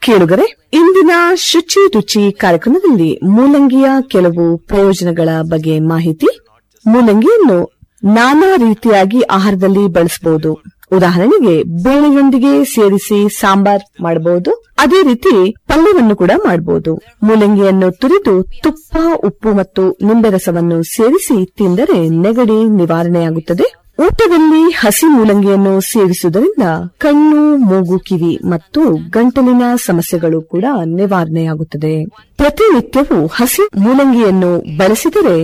ಕೇಳುಗರೆ ಇಂದಿನ ಶುಚಿ ರುಚಿ ಕಾರ್ಯಕ್ರಮದಲ್ಲಿ ಮೂಲಂಗಿಯ ಕೆಲವು ಪ್ರಯೋಜನಗಳ ಬಗ್ಗೆ ಮಾಹಿತಿ ಮೂಲಂಗಿಯನ್ನು ನಾನಾ ರೀತಿಯಾಗಿ ಆಹಾರದಲ್ಲಿ ಬಳಸಬಹುದು ಉದಾಹರಣೆಗೆ ಬೇಳೆಯೊಂದಿಗೆ ಸೇರಿಸಿ ಸಾಂಬಾರ್ ಮಾಡಬಹುದು ಅದೇ ರೀತಿ ಪಲ್ಯವನ್ನು ಕೂಡ ಮಾಡಬಹುದು ಮೂಲಂಗಿಯನ್ನು ತುರಿದು ತುಪ್ಪ ಉಪ್ಪು ಮತ್ತು ನಿಂಬೆ ರಸವನ್ನು ಸೇರಿಸಿ ತಿಂದರೆ ನೆಗಡಿ ನಿವಾರಣೆಯಾಗುತ್ತದೆ ಊಟದಲ್ಲಿ ಹಸಿ ಮೂಲಂಗಿಯನ್ನು ಸೇವಿಸುವುದರಿಂದ ಕಣ್ಣು ಮೂಗು ಕಿವಿ ಮತ್ತು ಗಂಟಲಿನ ಸಮಸ್ಯೆಗಳು ಕೂಡ ನಿವಾರಣೆಯಾಗುತ್ತದೆ ಪ್ರತಿನಿತ್ಯವೂ ಹಸಿ ಮೂಲಂಗಿಯನ್ನು ಬಳಸಿದರೆ